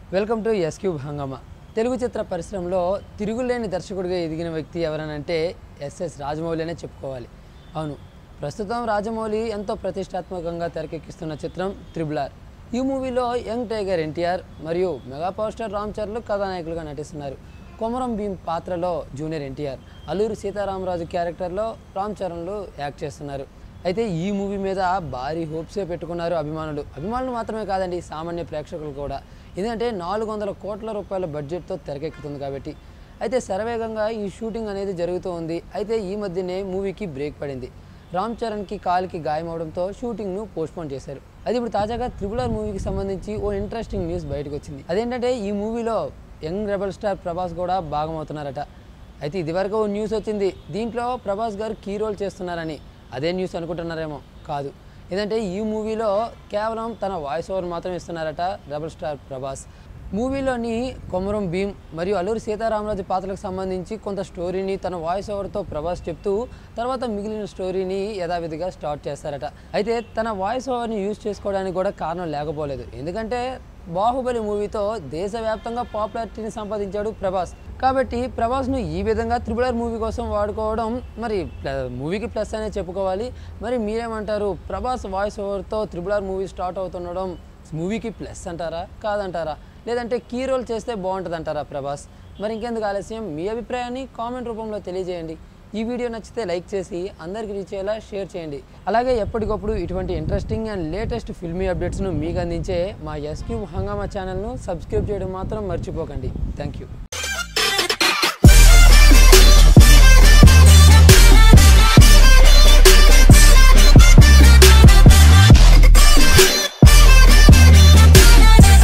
welcome to S Cube హంగామా తెలుగు చిత్ర పరిశ్రమలో తిరుగులేని దర్శకుడిగా ఎదిగిన వ్యక్తి ఎవరనంటే ఎస్ఎస్ రాజమౌళి అనే చెప్పుకోవాలి అవును ప్రస్తుతం రాజమౌళి ఎంతో ప్రతిష్టాత్మకంగా తెరకెక్కిస్తున్న చిత్రం త్రిబుల్ ఆర్ ఈ మూవీలో యంగ్ టైగర్ ఎన్టీఆర్ మరియు మెగా పవర్ స్టార్ రామ్ చరణ్లు కథానాయకులుగా నటిస్తున్నారు కొమరం భీం పాత్రలో జూనియర్ ఎన్టీఆర్ అల్లూరి సీతారామరాజు క్యారెక్టర్లో రామ్ చరణ్లు యాక్ట్ చేస్తున్నారు అయితే ఈ మూవీ మీద భారీ హోప్సే పెట్టుకున్నారు అభిమానులు అభిమానులు మాత్రమే కాదండి సామాన్య ప్రేక్షకులు కూడా ఎందుకంటే నాలుగు వందల కోట్ల రూపాయల బడ్జెట్తో తెరకెక్కుతుంది కాబట్టి అయితే శరవేగంగా ఈ షూటింగ్ అనేది జరుగుతూ ఉంది అయితే ఈ మధ్యనే మూవీకి బ్రేక్ పడింది రామ్ చరణ్కి కాలుకి గాయమవడంతో షూటింగ్ను పోస్ట్పోన్ చేశారు అది ఇప్పుడు తాజాగా త్రిబుల్ ఆర్ మూవీకి సంబంధించి ఓ ఇంట్రెస్టింగ్ న్యూస్ బయటకు వచ్చింది అదేంటంటే ఈ మూవీలో యంగ్ రెబల్ స్టార్ ప్రభాస్ కూడా భాగమవుతున్నారట అయితే ఇదివరకు ఓ న్యూస్ వచ్చింది దీంట్లో ప్రభాస్ గారు కీ రోల్ చేస్తున్నారని అదే న్యూస్ అనుకుంటున్నారేమో కాదు ఎందుకంటే ఈ మూవీలో కేవలం తన వాయిస్ ఓవర్ మాత్రం ఇస్తున్నారట రెబల్ స్టార్ ప్రభాస్ మూవీలోని కొమరం భీమ్ మరియు అల్లూరి సీతారామరాజు పాత్రలకు సంబంధించి కొంత స్టోరీని తన వాయిస్ ఓవర్తో ప్రభాస్ చెప్తూ తర్వాత మిగిలిన స్టోరీని యథావిధిగా స్టార్ట్ చేస్తారట అయితే తన వాయిస్ ఓవర్ని యూజ్ చేసుకోవడానికి కూడా కారణం లేకపోలేదు ఎందుకంటే బాహుబలి మూవీతో దేశవ్యాప్తంగా పాపులారిటీని సంపాదించాడు ప్రభాస్ కాబట్టి ప్రభాస్ను ఈ విధంగా త్రిబులర్ మూవీ కోసం వాడుకోవడం మరి ప్ల- మూవీకి ప్లస్ అనే చెప్పుకోవాలి మరి మీరేమంటారు ప్రభాస్ వాయిస్ ఓవర్తో త్రిబులర్ మూవీ స్టార్ట్ అవుతుండడం మూవీకి ప్లస్ అంటారా కాదంటారా లేదంటే కీ రోల్ చేస్తే బాగుంటుంది అంటారా ప్రభాస్ మరి ఇంకెందుకు ఆలస్యం మీ అభిప్రాయాన్ని కామెంట్ రూపంలో తెలియజేయండి ఈ వీడియో నచ్చితే లైక్ చేసి అందరికి రీచ్ అయ్యేలా షేర్ చేయండి అలాగే ఎప్పటికప్పుడు ఇటువంటి ఇంట్రెస్టింగ్ అండ్ లేటెస్ట్ ఫిల్మీ అప్డేట్స్ను మీకు అందించే మా ఎస్క్యూబ్ హంగామా ఛానల్ను సబ్స్క్రైబ్ చేయడం మాత్రం మర్చిపోకండి థ్యాంక్ యూ